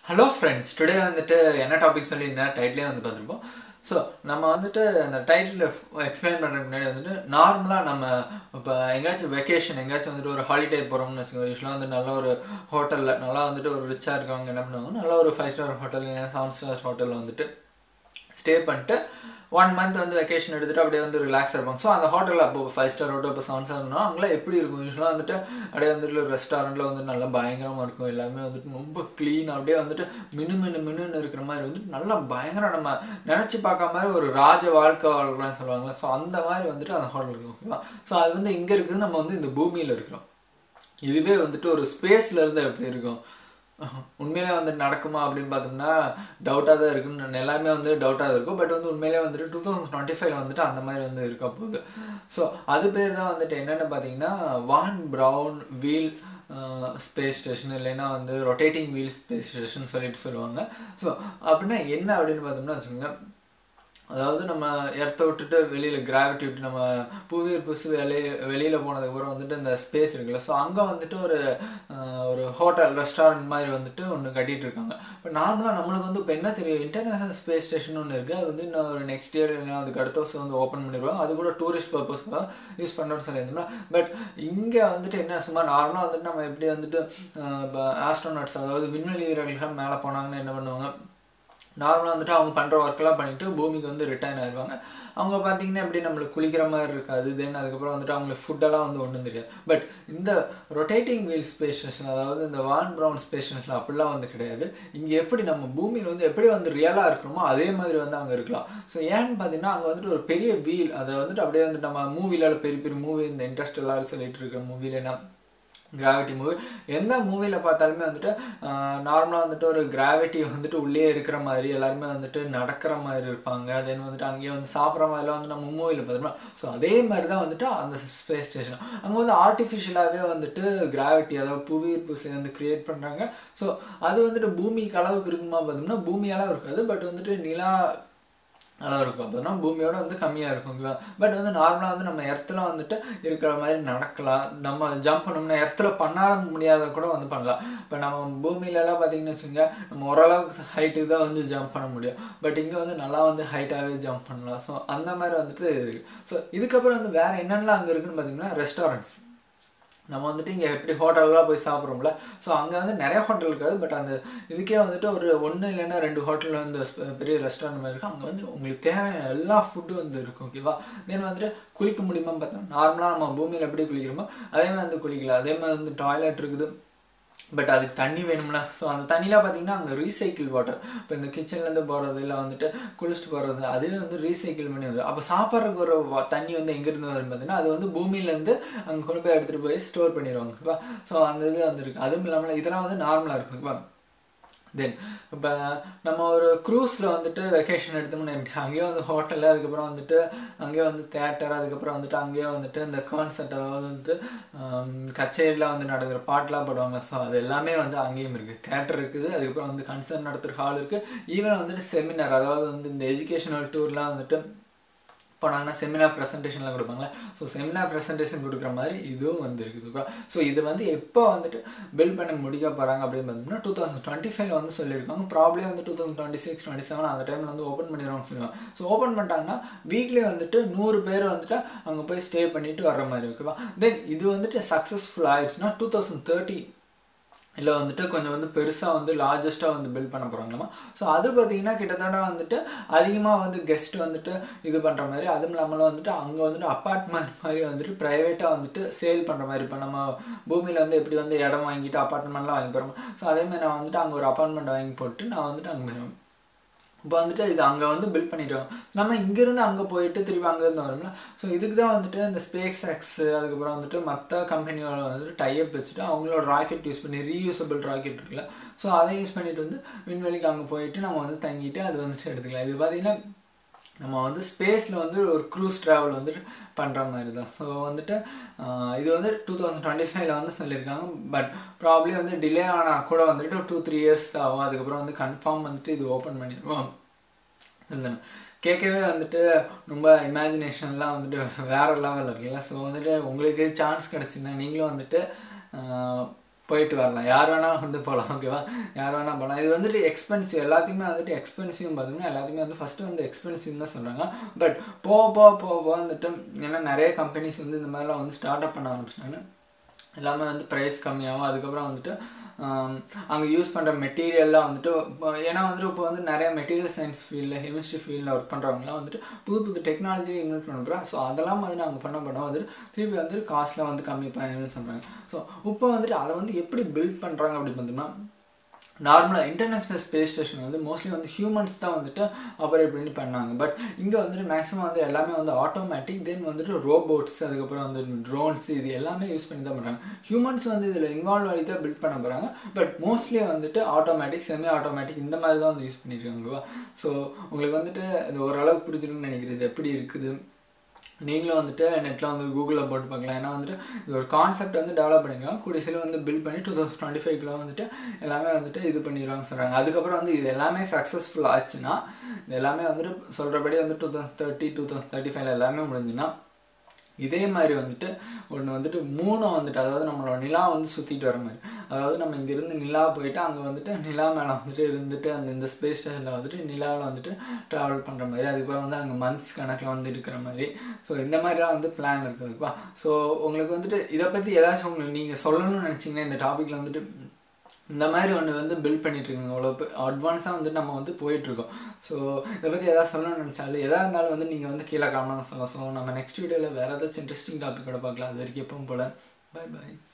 hello friends today வந்துட்டு என்ன topic சொல்லி என்ன டைட்டிலே வந்து பார்த்துருப்போம் ஸோ நம்ம வந்துட்டு அந்த டைட்டில் எக்ஸ்பிளைன் பண்ணுறதுக்கு முன்னாடி வந்துட்டு நார்மலாக நம்ம இப்போ எங்கேயாச்சும் வெக்கேஷன் எங்கேயாச்சும் வந்துட்டு ஒரு ஹாலிடே போகிறோம்னு வச்சுக்கோங்க யூஸ்வலாக வந்து நல்ல ஒரு ஹோட்டலில் நல்லா வந்துட்டு ஒரு ரிச்சாக இருக்கவங்க என்ன பண்ணுவாங்க நல்ல ஒரு ஃபைவ் ஸ்டார் ஹோட்டல் இல்லைன்னா செவன் ஸ்டார் ஹோட்டலில் வந்துட்டு ஸ்டே பண்ணிட்டு ஒன் மந்த் வந்து வெக்கேஷன் எடுத்துகிட்டு அப்படியே வந்து ரிலாக்ஸ் இருப்பாங்க ஸோ அந்த ஹோட்டலில் அப்போ ஃபைவ் ஸ்டார் ஹோட்டல் இப்போ செவன் ஸ்டார்னா அங்கெல்லாம் எப்படி இருக்கும் யூஸ்வலாக வந்துட்டு அப்படியே வந்துட்டு ரெஸ்டாரண்ட்டில் வந்து நல்லா பயங்கரமாக இருக்கும் எல்லாமே வந்துட்டு ரொம்ப க்ளீன் அப்படியே வந்துட்டு மினு மினு மினுன்னு இருக்கிற மாதிரி வந்துட்டு நல்லா பயங்கரம் நம்ம நினச்சி பார்க்க மாதிரி ஒரு ராஜ வாழ்க்கை வாழ்க்கலாம் சொல்லுவாங்கள்ல ஸோ அந்த மாதிரி வந்துட்டு அந்த ஹோட்டல் இருக்கும் ஓகேவா ஸோ அது வந்து இங்கே இருக்குது நம்ம வந்து இந்த பூமியில் இருக்கிறோம் இதுவே வந்துட்டு ஒரு ஸ்பேஸில் இருந்து எப்படி இருக்கும் உண்மையிலே வந்து நடக்குமா அப்படின்னு பார்த்தோம்னா டவுட்டாக தான் இருக்குன்னு எல்லாமே வந்து டவுட்டாக தான் இருக்கும் பட் வந்து உண்மையிலே வந்துட்டு டூ தௌசண்ட் டுவெண்ட்டி ஃபைவ்ல வந்துட்டு அந்த மாதிரி வந்து இருக்க போகுது ஸோ அது பேர் தான் வந்துட்டு என்னென்னு பார்த்தீங்கன்னா von Braun wheel space station இல்லைன்னா வந்து ரொட்டேட்டிங் வீல் ஸ்பேஸ் ஸ்டேஷன் சொல்லிட்டு சொல்லுவாங்க ஸோ அப்படின்னா என்ன அப்படின்னு பார்த்தோம்னா வச்சுக்கோங்க அதாவது நம்ம இடத்த விட்டுட்டு வெளியில் கிராவிட்டி விட்டு நம்ம புவியீர் புதுசு வெளியே வெளியில் போனதுக்கப்புறம் வந்துட்டு இந்த ஸ்பேஸ் இருக்குல்ல ஸோ அங்கே வந்துட்டு ஒரு ஒரு ஹோட்டல் ரெஸ்டாரண்ட் மாதிரி வந்துட்டு ஒன்று கட்டிகிட்டு இருக்காங்க இப்போ நார்மலாக நம்மளுக்கு வந்து இப்போ என்ன தெரியும் இன்டர்நேஷனல் ஸ்பேஸ் ஸ்டேஷன் ஒன்று இருக்குது அது வந்து இன்னும் ஒரு நெக்ஸ்ட் இயர் இல்லை அதுக்கு அடுத்த வருஷம் வந்து ஓப்பன் பண்ணிடுவாங்க அது கூட டூரிஸ்ட் பர்பஸ்க்காக யூஸ் பண்ணுறோன்னு சொல்லியிருந்தோம்னா பட் இங்கே வந்துட்டு என்ன சும்மா நார்மலாக வந்துட்டு நம்ம எப்படி வந்துட்டு இப்போ ஆஸ்ட்ரோனட்ஸ் அதாவது விண்வெளி வீரர்கள் மேலே போனாங்கன்னு என்ன பண்ணுவாங்க நார்மலாக வந்துட்டு அவங்க பண்ணுற ஒர்க்கெல்லாம் பண்ணிவிட்டு பூமிக்கு வந்து ரிட்டர்ன் ஆயிடுவாங்க அவங்க பார்த்தீங்கன்னா எப்படி நம்மளுக்கு குளிக்கிற மாதிரி இருக்காது தென் அதுக்கப்புறம் வந்துட்டு அவங்களுக்கு ஃபுட்டெல்லாம் வந்து ஒன்றும் தெரியாது பட் இந்த ரொட்டேட்டிங் வீல் ஸ்பேஸ் ஸ்டேஷன் அதாவது இந்த வான் ப்ரௌன் ஸ்பேஸ் ஸ்டேஷனில் அப்படிலாம் வந்து கிடையாது இங்கே எப்படி நம்ம பூமியில் வந்து எப்படி வந்து ரியலாக இருக்கிறோமோ அதே மாதிரி வந்து அங்கே இருக்கலாம் ஸோ ஏன்னு பார்த்தீங்கன்னா அங்கே வந்துட்டு ஒரு பெரிய வீல் அதை வந்துட்டு அப்படியே வந்து நம்ம மூவியில் பெரிய பெரிய மூவி இந்த இன்ட்ரெஸ்ட் எல்லாரும் சொல்லிட்டு இருக்கிற மூவியில் என்ன கிராவிட்டி மூவி எந்த மூவியில் பார்த்தாலுமே வந்துட்டு நார்மலாக வந்துட்டு ஒரு கிராவிட்டி வந்துட்டு உள்ளே இருக்கிற மாதிரி எல்லாருமே வந்துட்டு நடக்கிற மாதிரி இருப்பாங்க தென் வந்துட்டு அங்கேயே வந்து சாப்பிட்ற மாதிரிலாம் வந்து நம்ம மூவியில் பார்த்தோம்னா ஸோ அதே மாதிரி தான் வந்துட்டு அந்த ஸ்பேஸ் ஸ்டேஷன் அங்கே வந்து ஆர்டிஃபிஷியலாகவே வந்துட்டு கிராவிட்டி அதாவது புவியீர்ப்பு வந்து கிரியேட் பண்ணுறாங்க ஸோ அது வந்துட்டு பூமிக்கு அளவுக்கு இருக்குமா பார்த்தோம்னா பூமியெல்லாம் இருக்காது பட் வந்துட்டு நிலா நல்லா இருக்கும் அப்படின்னா பூமியோட வந்து கம்மியாக இருக்கும் ஓகேவா பட் வந்து நார்மலாக வந்து நம்ம இடத்துல வந்துட்டு இருக்கிற மாதிரி நடக்கலாம் நம்ம ஜம்ப் பண்ணோம்னா இடத்துல பண்ண முடியாத கூட வந்து பண்ணலாம் இப்போ நம்ம பூமியிலலாம் பார்த்தீங்கன்னு வச்சுக்கோங்க நம்ம ஓரளவுக்கு ஹைட்டுக்கு தான் வந்து ஜம்ப் பண்ண முடியும் பட் இங்கே வந்து நல்லா வந்து ஹைட்டாகவே ஜம்ப் பண்ணலாம் ஸோ அந்த மாதிரி வந்துட்டு ஸோ இதுக்கப்புறம் வந்து வேறு என்னென்னலாம் அங்கே இருக்குன்னு பார்த்தீங்கன்னா ரெஸ்டாரண்ட்ஸ் நம்ம வந்துட்டு இங்கே எப்படி ஹோட்டல்லாம் போய் சாப்பிட்றோம்ல ஸோ அங்கே வந்து நிறைய ஹோட்டல் இருக்காது பட் அந்த இதுக்கே வந்துட்டு ஒரு ஒன்று இல்லைன்னா ரெண்டு ஹோட்டலில் வந்து பெரிய ரெஸ்டாரண்ட் மாதிரி இருக்கும் அங்கே வந்து உங்களுக்கு தேவையான எல்லா ஃபுட்டும் வந்து இருக்கும் ஓகேவா தென் வந்துட்டு குளிக்க முடியுமா பார்த்தோம் நார்மலாக நம்ம பூமியில் எப்படி குளிக்கிறோமோ அதே மாதிரி வந்து குளிக்கலாம் அதே மாதிரி வந்து டாய்லெட் இருக்குது பட் அதுக்கு தண்ணி வேணும்ல ஸோ அந்த தண்ணிலாம் பார்த்தீங்கன்னா அங்கே ரீசைக்கிள் வாட்டர் இப்போ இந்த கிச்சன்லேருந்து போகிறது இல்லை வந்துட்டு குளிச்சுட்டு போகிறது அதுவே வந்து ரீசைக்கிள் பண்ணி வருது அப்போ சாப்பிட்றதுக்கு ஒரு தண்ணி வந்து எங்கேருந்து வரும் பார்த்தீங்கன்னா அது வந்து பூமியிலேருந்து அங்கே கொண்டு போய் எடுத்துகிட்டு போய் ஸ்டோர் பண்ணிடுவாங்க ஓகேவா ஸோ அந்த இது வந்துருக்கு அதுவும் இல்லாமல் இதெல்லாம் வந்து நார்மலாக இருக்கும் ஓகேவா தென் இப்போ நம்ம ஒரு க்ரூஸில் வந்துட்டு வெக்கேஷன் எடுத்தோம்னா எப்படி அங்கேயே வந்து ஹோட்டலு அதுக்கப்புறம் வந்துட்டு அங்கேயே வந்து தேட்டர் அதுக்கப்புறம் வந்துட்டு அங்கேயே வந்துட்டு இந்த கான்சர்ட் அதாவது வந்துட்டு கச்சேரியில் வந்து நடக்கிற பாட்டெலாம் போடுவாங்க ஸோ அது எல்லாமே வந்து அங்கேயும் இருக்குது தேட்டர் இருக்குது அதுக்கப்புறம் வந்து கன்சர்ட் நடத்துகிற ஹால் இருக்குது ஈவன் வந்துட்டு செமினார் அதாவது வந்து இந்த எஜுகேஷனல் டூர்லாம் வந்துட்டு போனாங்கன்னா செமினார் ப்ரெசன்டேஷன்லாம் கொடுப்பாங்க ஸோ செமினார் ப்ரெசன்டேஷன் கொடுக்குற மாதிரி இதுவும் வந்து இருக்குதுப்பா ஸோ இது வந்து எப்போ வந்துட்டு பில்ட் பண்ண முடிக்க போகிறாங்க அப்படின்னு பார்த்தோம்னா டூ தௌசண்ட் டுவெண்ட்டி ஃபைவ்ல வந்து சொல்லியிருக்காங்க ப்ராப்ளம் வந்து two thousand twenty six twenty seven அந்த டைமில் வந்து ஓப்பன் பண்ணிடுவாங்க சொல்லுவாங்க ஸோ ஓப்பன் பண்ணிட்டாங்கன்னா வீக்லி வந்துட்டு நூறு பேர் வந்துட்டு அங்கே போய் ஸ்டே பண்ணிட்டு வர்ற மாதிரி ஓகேவா தென் இது வந்துட்டு சக்ஸஸ்ஃபுல் ஆயிடுச்சுன்னா டூ தௌசண்ட் தேர்ட்டி இல்லை வந்துட்டு கொஞ்சம் வந்து பெருசாக வந்து லார்ஜஸ்ட்டாக வந்து பில்ட் பண்ண போகிறாங்களாமா ஸோ அது பார்த்திங்கன்னா கிட்டத்தட்ட வந்துட்டு அதிகமாக வந்து கெஸ்ட் வந்துட்டு இது பண்ணுற மாதிரி அதுவும் இல்லாமல் வந்துட்டு அங்கே வந்துட்டு அப்பார்ட்மெண்ட் மாதிரி வந்துட்டு ப்ரைவேட்டாக வந்துட்டு சேல் பண்ணுற மாதிரி இப்போ நம்ம பூமியில் வந்து எப்படி வந்து இடம் வாங்கிட்டு அப்பார்ட்மெண்ட்லாம் வாங்கி போகிறோம் ஸோ அதேமாதிரி நான் வந்துட்டு அங்கே ஒரு அப்பார்ட்மெண்ட் வாங்கி போட்டு நான் வந்துட்டு அங்கே போயிடுவேன் இப்போ வந்துட்டு இது அங்கே வந்து பில்ட் பண்ணிடுவோம் நம்ம இங்கேருந்து அங்கே போயிட்டு திருப்பி அங்கேருந்து வரும்ல ஸோ இதுக்கு தான் வந்துட்டு இந்த ஸ்பேஸ் எக்ஸ் அதுக்கப்புறம் வந்துட்டு மற்ற கம்பெனியோட வந்துட்டு டைப் வச்சுட்டு அவங்களோட ராக்கெட் யூஸ் பண்ணி ரீயூசபிள் ராக்கெட் இருக்குல்ல ஸோ அதை யூஸ் பண்ணிட்டு வந்து விண்வெளிக்கு அங்கே போயிட்டு நம்ம வந்து தங்கிட்டு அது வந்துட்டு எடுத்துக்கலாம் இது பார்த்திங்கன்னா நம்ம வந்து ஸ்பேஸில் வந்து ஒரு க்ரூஸ் ட்ராவல் வந்துட்டு பண்ணுற மாதிரி தான் ஸோ வந்துட்டு இது வந்து டூ தௌசண்ட் டுவெண்ட்டி ஃபைவ்ல வந்து சொல்லியிருக்காங்க பட் ப்ராப்ளி வந்து டிலே ஆனால் கூட வந்துட்டு டூ த்ரீ இயர்ஸ் ஆகும் அதுக்கப்புறம் வந்து கன்ஃபார்ம் வந்துட்டு இது ஓப்பன் பண்ணிடுவோம் இருந்தேன் கேட்கவே வந்துட்டு ரொம்ப இமேஜினேஷன்லாம் வந்துட்டு வேறு லெவலில் இருக்குல்ல ஸோ வந்துட்டு உங்களுக்கு சான்ஸ் கிடச்சின்னா நீங்களும் வந்துட்டு போயிட்டு வரலாம் யார் வேணால் வந்து போகலாம் ஓகேவா யார் வேணால் போகலாம் இது வந்துட்டு எக்ஸ்பென்சிவ் எல்லாத்தையுமே வந்துட்டு எக்ஸ்பென்சிவ் பார்த்தீங்கன்னா எல்லாத்தையுமே வந்து ஃபஸ்ட்டு வந்து எக்ஸ்பென்சிவ் தான் சொல்கிறாங்க பட் போக போக போக போக வந்துட்டு ஏன்னா நிறைய கம்பெனிஸ் வந்து இந்த மாதிரிலாம் வந்து ஸ்டார்ட் அப் பண்ண ஆரம்பிச்சிட்டாங்க எல்லாமே வந்து ப்ரைஸ் கம்மியாகும் அதுக்கப்புறம் வந்துட்டு அங்கே யூஸ் பண்ணுற மெட்டீரியல்லாம் வந்துட்டு இப்போ ஏன்னா வந்துட்டு இப்போ வந்து நிறைய மெட்டீரியல் சயின்ஸ் ஃபீல்டில் கெமிஸ்ட்ரி ஃபீல்டில் ஒர்க் பண்ணுறவங்களாம் வந்துட்டு புது புது டெக்னாலஜி இன்வெஸ்ட் பண்ணுறோம் ஸோ அதெல்லாம் வந்து நாங்கள் பண்ண பண்ண வந்துட்டு திருப்பி வந்து காஸ்ட்டில் வந்து கம்மி பண்ணி சொல்கிறாங்க ஸோ இப்போ வந்துட்டு அதை வந்து எப்படி பில்ட் பண்ணுறாங்க அப்படி பார்த்தோம்னா நார்மலாக இன்டர்நேஷ்னல் ஸ்பேஸ் ஸ்டேஷன் வந்து மோஸ்ட்லி வந்து ஹியூமன்ஸ் தான் வந்துட்டு ஆப்ரேட் பண்ணி பண்ணாங்க பட் இங்கே வந்துட்டு மேக்ஸிமம் வந்து எல்லாமே வந்து ஆட்டோமேட்டிக் தென் வந்துட்டு ரோபோட்ஸ் அதுக்கப்புறம் வந்து ட்ரோன்ஸ் இது எல்லாமே யூஸ் பண்ணி தான் பண்ணுறாங்க ஹியூமன்ஸ் வந்து இதில் இன்வால்வ் ஆகி தான் பில்ட் பண்ண போகிறாங்க பட் மோஸ்ட்லி வந்துட்டு ஆட்டோமேட்டிக் செமி ஆட்டோமேட்டிக் இந்த மாதிரி தான் வந்து யூஸ் பண்ணியிருக்காங்க ஸோ உங்களுக்கு வந்துட்டு இது ஓரளவுக்கு புரிஞ்சிருக்குன்னு நினைக்கிறேன் இது எப்படி இருக்குது நீங்களும் வந்துட்டு நெட்டில் வந்து கூகுளில் போட்டு பார்க்கலாம் ஏன்னா வந்துட்டு இது ஒரு கான்செப்ட் வந்து டெவலப் பண்ணிக்கலாம் கூடிய சீக்கிரம் வந்து பில்ட் பண்ணி டூ தௌசண்ட் டுவெண்ட்டி ஃபைவ்க்குள்ள வந்துட்டு எல்லாமே வந்துட்டு இது பண்ணிடுவாங்க சொல்கிறாங்க அதுக்கப்புறம் வந்து இது எல்லாமே சக்ஸஸ்ஃபுல் ஆச்சுன்னா இது எல்லாமே வந்துட்டு சொல்கிறபடி வந்து two thousand thirty two thousand தேர்ட்டி ஃபைவ்ல எல்லாமே முடிஞ்சுன்னா இதே மாதிரி வந்துட்டு ஒன்று வந்துட்டு மூணை வந்துட்டு அதாவது நம்மளோட நிலா வந்து சுற்றிட்டு வர மாதிரி அதாவது நம்ம இங்கேருந்து நிலா போயிட்டு அங்கே வந்துட்டு நிலா மேலே வந்துட்டு இருந்துட்டு அந்த இந்த ஸ்பேஸ் ஸ்டேஷனில் வந்துட்டு நிலாவில் வந்துட்டு ட்ராவல் பண்ணுற மாதிரி அதுக்கப்புறம் வந்து அங்கே மந்த்ஸ் கணக்கில் வந்து இருக்கிற மாதிரி ஸோ இந்த மாதிரிலாம் வந்து பிளான் இருக்குதுப்பா ஸோ உங்களுக்கு வந்துட்டு இதை பற்றி ஏதாச்சும் உங்களுக்கு நீங்கள் சொல்லணும்னு நினச்சிங்கன்னா இந்த டாப்பிக்கில் வந்துட்டு இந்த மாதிரி ஒன்று வந்து பில்ட் பண்ணிட்டுருக்கோங்க அவ்வளோ அட்வான்ஸாக வந்து நம்ம வந்து போயிட்டுருக்கோம் ஸோ இதை பற்றி எதாவது சொல்லணும்னு நினச்சாலும் எதாக இருந்தாலும் வந்து நீங்கள் வந்து கீழே காரணம் சொல்லலாம் ஸோ நம்ம நெக்ஸ்ட் வீடியோவில் வேறு ஏதாச்சும் இன்ட்ரெஸ்டிங் டாப்பிக்கோட பார்க்கலாம் அது வரைக்கும் எப்பவும் போல் பை பாய்